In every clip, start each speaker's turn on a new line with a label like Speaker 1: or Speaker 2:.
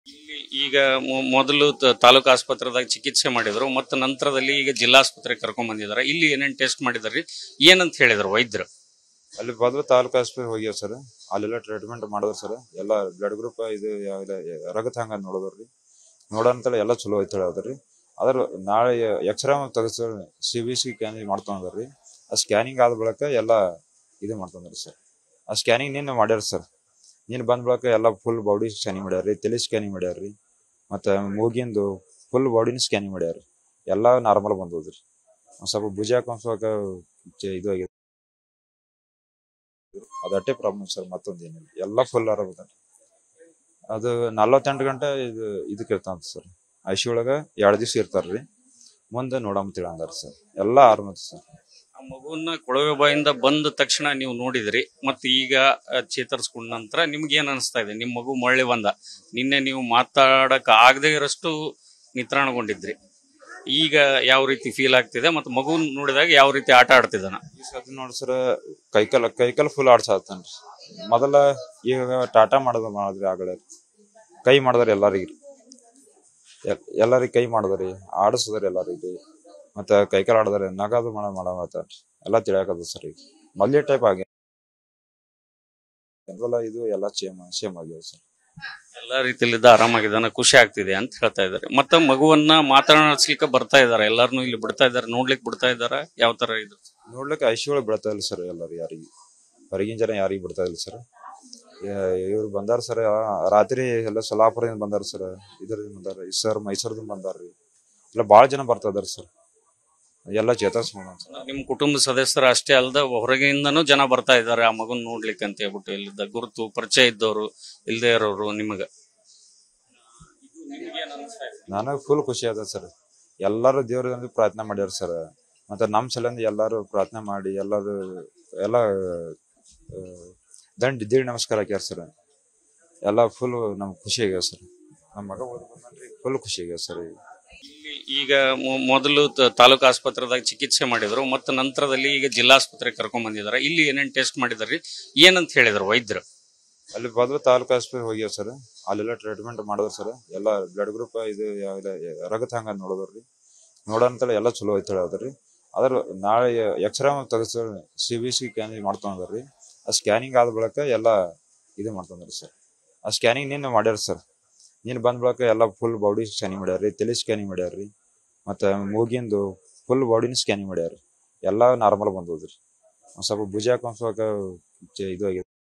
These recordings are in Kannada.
Speaker 1: ಇಲ್ಲಿ ಈಗ ಮೊ- ಮೊದಲು ತ- ತಾಲೂಕು ಆಸ್ಪತ್ರೆದಾಗ ಚಿಕಿತ್ಸೆ ಮಾಡಿದ್ರು ಮತ್ತು ನಂತರದಲ್ಲಿ ಈಗ ಜಿಲ್ಲಾಸ್ಪತ್ರೆಗೆ ಕರ್ಕೊಂಡ್ ಬಂದಿದ್ದಾರೆ ಇಲ್ಲಿ ಏನೇನ್ ಟೆಸ್ಟ್ ಮಾಡಿದಾರೆ ಏನಂತ ಹೇಳಿದ್ರು ವೈದ್ಯರು
Speaker 2: ಅಲ್ಲಿ ಬದಲು ತಾಲೂಕು ಆಸ್ಪತ್ರೆ ಹೋಗ್ಯಾವ ಸರ್ ಅಲ್ಲೆಲ್ಲ ಟ್ರೀಟ್ಮೆಂಟ್ ಮಾಡಿದ್ರು ಸರ್ ಎಲ್ಲ ಬ್ಲಡ್ ಗ್ರೂಪ್ ಇದು ಯಾವ್ದು ರಗತ್ ಹಂಗ ನೋಡಿದ್ರಿ ನೋಡೋಂತೇಳಿ ಎಲ್ಲ ಚಲೋ ಐತೆ ಹೇಳದ್ರಿ ಅದ್ರ ನಾಳೆ ಎಕ್ಸ್ರೇ ತೆಗೆಸ ಸಿ ಬಿ ಸಿ ಸ್ಕ್ಯಾನಿಂಗ್ ಮಾಡ್ಕೊಂಡ್ರಿ ಆ ಸ್ಕ್ಯಾನಿಂಗ್ ಆದ ಬಳಿಕ ಎಲ್ಲ ಇದು ಮಾಡ್ಕೊಂಡ್ರಿ ಸರ್ ಆ ಸ್ಕ್ಯಾನಿಂಗ್ ನಿನ್ನೆ ಮಾಡ್ಯಾರ ಸರ್ ನೀನು ಬಂದ ಬಳಿಕ ಎಲ್ಲ ಫುಲ್ ಬಾಡಿ ಸ್ಕ್ಯಾನಿಂಗ್ ಮಾಡ್ಯಾರ್ರಿ ತಲೆ ಸ್ಕ್ಯಾನಿಂಗ್ ಮಾಡ್ಯಾರ್ರಿ ಮತ್ತು ಮೂಗಿಂದು ಫುಲ್ ಬಾಡಿನ ಸ್ಕ್ಯಾನಿಂಗ್ ಮಾಡ್ಯಾರ ಎಲ್ಲ ನಾರ್ಮಲ್ ಬಂದದ್ರಿ ಒಂದ್ ಸ್ವಲ್ಪ ಭುಜಾಕ ಒಂದ್ ಸ್ವಲ್ಪ ಚೆ- ಇದು ಆಗಿದೆ ಅದಟ್ಟೆ ಪ್ರಾಬ್ಲಮ್ ಸರ್ ಮತ್ತೊಂದು ಏನಿಲ್ಲ ಎಲ್ಲ ಫುಲ್ ಆರಾಮದ ಅದು ನಲ್ವತ್ತೆಂಟು ಗಂಟೆ ಇದು ಇದಕ್ಕೆ ಇರ್ತಾವ ಸರ್ ಐ ಸಿ ಒಳಗೆ ಎರಡು ದಿವಸ ಇರ್ತಾರ್ರಿ ಮುಂದೆ ನೋಡಂತೇಳಿ ಅಂದಾರ ಸರ್ ಎಲ್ಲ ಆರಾಮದ ಸರ್
Speaker 1: ಆ ಮಗುವನ್ನ ಕೊಳವೆ ಬಾಯಿಂದ ಬಂದ ತಕ್ಷಣ ನೀವು ನೋಡಿದ್ರಿ ಮತ್ತು ಈಗ ಆ, ಚೇತರಿಸ್ಕೊಂಡ ನಂತರ ನಿಮ್ಗೆ ಏನ್ ಅನಿಸ್ತಾ ಇದೆ ನಿಮ್ಮ ಮಗು ಮರಳಿ ಬಂದ ನಿನ್ನೆ ನೀವು ಮಾತಾಡಕ್ ಆಗದೆ ಇರೋಷ್ಟು ನಿತ್ರಾಣಗೊಂಡಿದ್ರಿ ಈಗ ಯಾವ ರೀತಿ ಫೀಲ್ ಆಗ್ತಿದೆ ಮತ್ತು ಮಗು ನೋಡಿದಾಗ ಯಾವ ರೀತಿ ಆಟ ಆಡ್ತಿದ್ದಾನ
Speaker 2: ಈ ಸತಿ ನೋಡಿ ಸರ್ ಕೈಕಾಲ ಕೈಕಾಲ ಫುಲ್ ಆಡ್ಸಾತನ್ರಿ ಮೊದಲ ಈಗ ಟಾಟಾ ಮಾಡೋದು ಮಾಡಿದ್ರಿ ಆಗಲೇ ಕೈ ಮಾಡಿದ್ರಿ ಎಲ್ಲರಿಗೆ ಎಲ್ಲರಿಗೆ ಕೈ ಮಾಡಿದ್ರಿ ಆಡಿಸಿದ್ರಿ ಎಲ್ಲರಿಗೆ ಮತ್ತೆ ಕೈಕಾಲ ಆಡಿದ್ರಿ ನಗದು ಮಾಡ ಮಾಡತ್ತಾನ್ರಿ ಎಲ್ಲ ತಿಳಿಯಾಕದ ಸರ್ ಈಗ ಮೊದ್ಲೇ ಟೈಪ್ ಆಗಿ ಎಲ್ಲ ಇದು ಎಲ್ಲ ಸೇಮ್ ಸೇಮ್ ಆಗ್ಯಾವ ಸರ್
Speaker 1: ಎಲ್ಲಾ ರೀತಿಯಲ್ಲಿದ್ದ ಆರಾಮಾಗಿದ್ದಾನ ಖುಷಿ ಆಗ್ತಿದೆ ಅಂತ ಹೇಳ್ತಾ ಇದ್ದಾರೆ ಮತ್ತೆ ಮಗುವನ್ನ ಮಾತನಾಡಿಸ್ಲಿಕ್ಕೆ ಬರ್ತಾ ಇದಾರೆ ಎಲ್ಲಾರನು ಇಲ್ಲಿ ಬಿಡ್ತಾ ಇದಾರೆ ನೋಡ್ಲಿಕ್ಕೆ ಬಿಡ್ತಾ ಇದಾರ ಯಾವ ತರ ಇದು
Speaker 2: ನೋಡ್ಲಿಕ್ಕೆ ಐಸಿ ಒಳಗೆ ಬಿಡ್ತಾ ಇಲ್ಲ ಸರ್ ಎಲ್ಲರೂ ಯಾರಿಗೆ ಹೊರಗಿನ ಜನ ಯಾರಿಗೆ ಬಿಡ್ತಾ ಇಲ್ಲ ಸರ್ ಇವ್ರು ಬಂದಾರ ಸರ್ ರಾತ್ರಿ ಎಲ್ಲ ಸೊಲಾಪುರದಿಂದ ಬಂದಾರ ಸರ್ ಇದರಿಂದ ಬಂದಾರ ಸರ್ ಮೈಸೂರ್ದಿಂದ ಬಂದಾರ್ರಿ ಎಲ್ಲ ಭಾಳ ಜನ ಬರ್ತಾ ಇದಾರೆ ಸರ್ ಎಲ್ಲ ಚೇತರಿಸ್ ಮಾಡೋಣ ಸರ್
Speaker 1: ನಿಮ್ ಕುಟುಂಬ ಸದಸ್ಯರು ಅಷ್ಟೇ ಅಲ್ದ ಹೊರಗಿಂದನೂ ಜನ ಬರ್ತಾ ಇದ್ದಾರೆ ಆ ಮಗನ್ ನೋಡ್ಲಿಕ್ಕೆ ಅಂತ ಹೇಳ್ಬಿಟ್ಟು ಇಲ್ಲಿದ್ದ ಗುರುತು ಪರಿಚಯ ಇದ್ದವರು ಇಲ್ದೇ ಇರೋರು ನಿಮಗ
Speaker 2: ನನಗೆ ಫುಲ್ ಖುಷಿ ಅದ ಸರ್ ಎಲ್ಲರೂ ದೇವ್ರಿಗೆ ಪ್ರಾರ್ಥನೆ ಮಾಡ್ಯಾರ ಸರ್ ಮತ್ತೆ ನಮ್ಮ ಸಲಿಂದ ಎಲ್ಲರೂ ಪ್ರಾರ್ಥನೆ ಮಾಡಿ ಎಲ್ಲರೂ ಎಲ್ಲ ಆ, ದಂಡ ದೀಡ್ ನಮಸ್ಕಾರ ಹಾಕ್ಯಾರ ಸರ್ ಎಲ್ಲ ಫುಲ್ ನಮ್ಗೆ ಖುಷಿ ಆಗ್ಯಾವ ಸರ್ ನಮ್ಮ ಮಗ ಓದ್ ಬಂದ್ರಿ ಫುಲ್ ಖುಷಿ ಆಗ್ಯಾವ ಸರ್ ಈಗ
Speaker 1: ಇಲ್ಲಿ ಈಗ ಮೊ- ಮೊದಲು ತ- ತಾಲೂಕು ಆಸ್ಪತ್ರೆದಾಗ ಚಿಕಿತ್ಸೆ ಮಾಡಿದ್ರು ಮತ್ತು ನಂತರದಲ್ಲಿ ಈಗ ಜಿಲ್ಲಾಸ್ಪತ್ರೆಗೆ ಕರ್ಕೊಂಡ್ ಬಂದಿದ್ದಾರೆ ಇಲ್ಲಿ ಏನೇನ್ ಟೆಸ್ಟ್ ಮಾಡಿದಾರೆ ಏನಂತ ಹೇಳಿದ್ರು ವೈದ್ಯರು
Speaker 2: ಅಲ್ಲಿ ಬದಲು ತಾಲೂಕು ಆಸ್ಪತ್ರೆ ಹೋಗ್ಯಾವ ಸರ್ ಅಲ್ಲೆಲ್ಲ ಟ್ರೀಟ್ಮೆಂಟ್ ಮಾಡಿದ್ರು ಸರ್ ಎಲ್ಲ ಬ್ಲಡ್ ಗ್ರೂಪ್ ಇದು ಯಾವ್ದು ರಗತ್ ಹಂಗ ನೋಡಿದ್ರಿ ನೋಡೋಂತೇಳಿ ಎಲ್ಲ ಚಲೋ ಐತೆ ಹೇಳದ್ರಿ ಅದ್ರ ನಾಳೆ ಎಕ್ಸ್ರೇ ತೆಗೆಸ ಸಿ ಬಿ ಸಿ ಸ್ಕ್ಯಾನಿಂಗ್ ಮಾಡ್ಕೊಂಡ್ರಿ ಆ ಸ್ಕ್ಯಾನಿಂಗ್ ಆದ ಬಳಿಕ ಎಲ್ಲ ಇದು ಮಾಡ್ಕೊಂಡ್ರಿ ಸರ್ ಆ ಸ್ಕ್ಯಾನಿಂಗ್ ನಿನ್ನೆ ಮಾಡ್ಯಾರ ಸರ್ ನೀನು ಬಂದ ಬಳಿಕ ಎಲ್ಲ ಫುಲ್ ಬಾಡಿ ಸ್ಕ್ಯಾನಿಂಗ್ ಮಾಡ್ಯಾರ್ರಿ ತಲೆ ಸ್ಕ್ಯಾನಿಂಗ್ ಮಾಡ್ಯಾರ್ರಿ ಮತ್ತು ಮೂಗಿಂದು ಫುಲ್ ಬಾಡಿನ ಸ್ಕ್ಯಾನಿಂಗ್ ಮಾಡ್ಯಾರ ಎಲ್ಲ ನಾರ್ಮಲ್ ಬಂದದ್ರಿ ಒಂದ್ ಸ್ವಲ್ಪ ಭುಜಾಕ ಒಂದ್ ಸ್ವಲ್ಪ ಚೆ- ಇದು ಆಗಿದೆ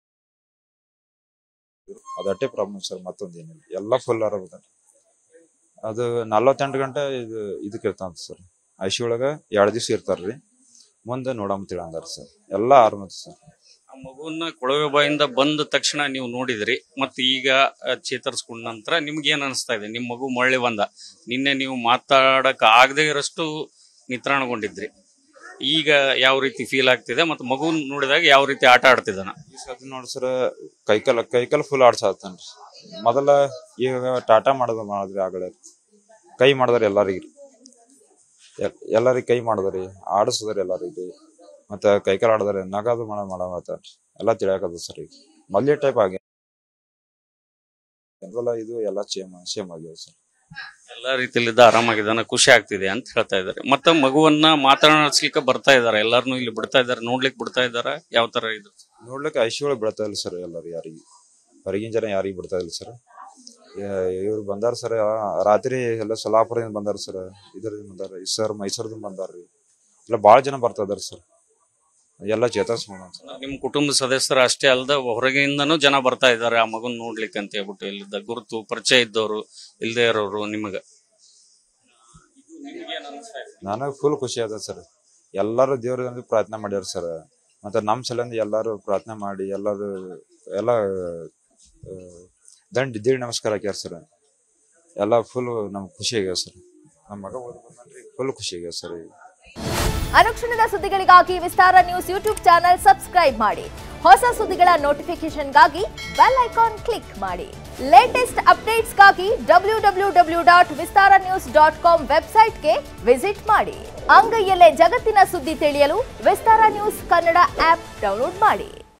Speaker 2: ಅದಟ್ಟೆ ಪ್ರಾಬ್ಲಮ್ ಸರ್ ಮತ್ತೊಂದು ಏನಿಲ್ಲ ಎಲ್ಲ ಫುಲ್ ಆರಾಮದ ಅದು ನಲ್ವತ್ತೆಂಟು ಗಂಟೆ ಇದು ಇದಕ್ಕೆ ಇರ್ತಾವ ಸರ್ ಐ ಸಿ ಒಳಗೆ ಎರಡು ದಿವಸ ಇರ್ತಾರ್ರಿ ಮುಂದೆ ನೋಡಂತೇಳಿ ಅಂದಾರ ಸರ್ ಎಲ್ಲ ಆರಾಮದ ಸರ್
Speaker 1: ಆ ಮಗುವನ್ನ ಕೊಳವೆ ಬಾಯಿಂದ ಬಂದ ತಕ್ಷಣ ನೀವು ನೋಡಿದ್ರಿ ಮತ್ತು ಈಗ ಆ, ಚೇತರಿಸ್ಕೊಂಡ ನಂತರ ನಿಮ್ಗೆ ಏನ್ ಅನಿಸ್ತಾ ಇದೆ ನಿಮ್ಮ ಮಗು ಮರಳಿ ಬಂದ ನಿನ್ನೆ ನೀವು ಮಾತಾಡಕ್ ಆಗದೆ ಇರೋಷ್ಟು ನಿತ್ರಾಣಗೊಂಡಿದ್ರಿ ಈಗ ಯಾವ ರೀತಿ ಫೀಲ್ ಆಗ್ತಿದೆ ಮತ್ತು ಮಗು ನೋಡಿದಾಗ ಯಾವ ರೀತಿ ಆಟ ಆಡ್ತಿದ್ದಾನ
Speaker 2: ಈ ಸತಿ ನೋಡಿ ಸರ್ ಕೈಕಾಲ ಕೈಕಾಲ ಫುಲ್ ಆಡ್ಸಾತನ್ರಿ ಮೊದಲ ಈಗ ಟಾಟಾ ಮಾಡೋದು ಮಾಡಿದ್ರಿ ಆಗಲೇ ಕೈ ಮಾಡಿದ್ರಿ ಎಲ್ಲರಿಗೆ ಎಲ್ಲರಿಗೆ ಕೈ ಮಾಡಿದ್ರಿ ಆಡಿಸಿದ್ರಿ ಎಲ್ಲರಿಗೆ ಮತ್ತೆ ಕೈಕಾಲ ಆಡಿದ್ರಿ ನಗದು ಮಾಡ ಮಾಡತ್ತಾನ್ರಿ ಎಲ್ಲ ತಿಳಿಯಾಕದ ಸರ್ ಈಗ ಮೊದ್ಲೇ ಟೈಪ್ ಆಗಿ ಎಲ್ಲ ಇದು ಎಲ್ಲ ಸೇಮ್ ಸೇಮ್ ಆಗ್ಯಾವ ಸರ್
Speaker 1: ಎಲ್ಲಾ ರೀತಿಯಲ್ಲಿದ್ದ ಆರಾಮಾಗಿದ್ದಾನ ಖುಷಿ ಆಗ್ತಿದೆ ಅಂತ ಹೇಳ್ತಾ ಇದ್ದಾರೆ ಮತ್ತೆ ಮಗುವನ್ನ ಮಾತನಾಡಿಸ್ಲಿಕ್ಕೆ ಬರ್ತಾ ಇದಾರೆ ಎಲ್ಲಾರನು ಇಲ್ಲಿ ಬಿಡ್ತಾ ಇದಾರೆ ನೋಡ್ಲಿಕ್ಕೆ ಬಿಡ್ತಾ ಇದಾರ ಯಾವ ತರ ಇದು
Speaker 2: ನೋಡ್ಲಿಕ್ಕೆ ಐಸಿ ಒಳಗೆ ಬಿಡ್ತಾ ಇಲ್ಲ ಸರ್ ಎಲ್ಲರೂ ಯಾರಿಗೆ ಹೊರಗಿನ ಜನ ಯಾರಿಗೆ ಬಿಡ್ತಾ ಇಲ್ಲ ಸರ್ ಇವ್ರು ಬಂದಾರ ಸರ್ ರಾತ್ರಿ ಎಲ್ಲ ಸೊಲಾಪುರದಿಂದ ಬಂದಾರ ಸರ್ ಇದರಿಂದ ಬಂದಾರ ಸರ್ ಮೈಸೂರ್ದಿಂದ ಬಂದಾರ್ರಿ ಎಲ್ಲ ಭಾಳ ಜನ ಬರ್ತಾ ಇದಾರೆ ಸರ್ ಎಲ್ಲ ಚೇತರಿಸ್ ಮಾಡೋಣ ಸರ್
Speaker 1: ನಿಮ್ ಕುಟುಂಬ ಸದಸ್ಯರು ಅಷ್ಟೇ ಅಲ್ದ ಹೊರಗಿಂದನೂ ಜನ ಬರ್ತಾ ಇದ್ದಾರೆ ಆ ಮಗನ್ ನೋಡ್ಲಿಕ್ಕೆ ಅಂತ ಹೇಳ್ಬಿಟ್ಟು ಇಲ್ಲಿದ್ದ ಗುರುತು ಪರಿಚಯ ಇದ್ದವರು ಇಲ್ದೇ ಇರೋರು ನಿಮಗ
Speaker 2: ನನಗೆ ಫುಲ್ ಖುಷಿ ಅದ ಸರ್ ಎಲ್ಲರೂ ದೇವ್ರಿಗೆ ಪ್ರಾರ್ಥನೆ ಮಾಡ್ಯಾರ ಸರ್ ಮತ್ತೆ ನಮ್ಮ ಸಲಿಂದ ಎಲ್ಲರೂ ಪ್ರಾರ್ಥನೆ ಮಾಡಿ ಎಲ್ಲರೂ ಎಲ್ಲ ಆ, ದಂಡ ದೀಡ್ ನಮಸ್ಕಾರ ಹಾಕ್ಯಾರ ಸರ್ ಎಲ್ಲ ಫುಲ್ ನಮ್ಗೆ ಖುಷಿ ಆಗ್ಯಾವ ಸರ್ ನಮ್ಮ ಮಗ ಓದ್ ಬಂದ್ರಿ ಫುಲ್ ಖುಷಿ ಆಗ್ಯಾವ ಸರ್ ಈಗ
Speaker 3: ಅನುಕ್ಷಣದ ಸುದ್ದಿಗಳಿಗಾಗಿ Vistara news YouTube channel subscribe ಮಾಡಿ ಹೊಸ ಸುದ್ದಿಗಳ ನೋಟಿಫಿಕೇಶನ್ಗಾಗಿ ಬೆಲ್ ಐಕಾನ್ ಕ್ಲಿಕ್ ಮಾಡಿ ಲೇಟೆಸ್ಟ್ ಅಪ್ಡೇಟ್ಸ್ಗಾಗಿ W W W dot Vistara news dot com ವೆಬ್ಸೈಟ್ಗೆ ವಿಸಿಟ್ ಮಾಡಿ ಅಂಗೈಯಲ್ಲೇ ಜಗತ್ತಿನ ಸುದ್ದಿ ತಿಳಿಯಲು Vistara news Kannada app download ಮಾಡಿ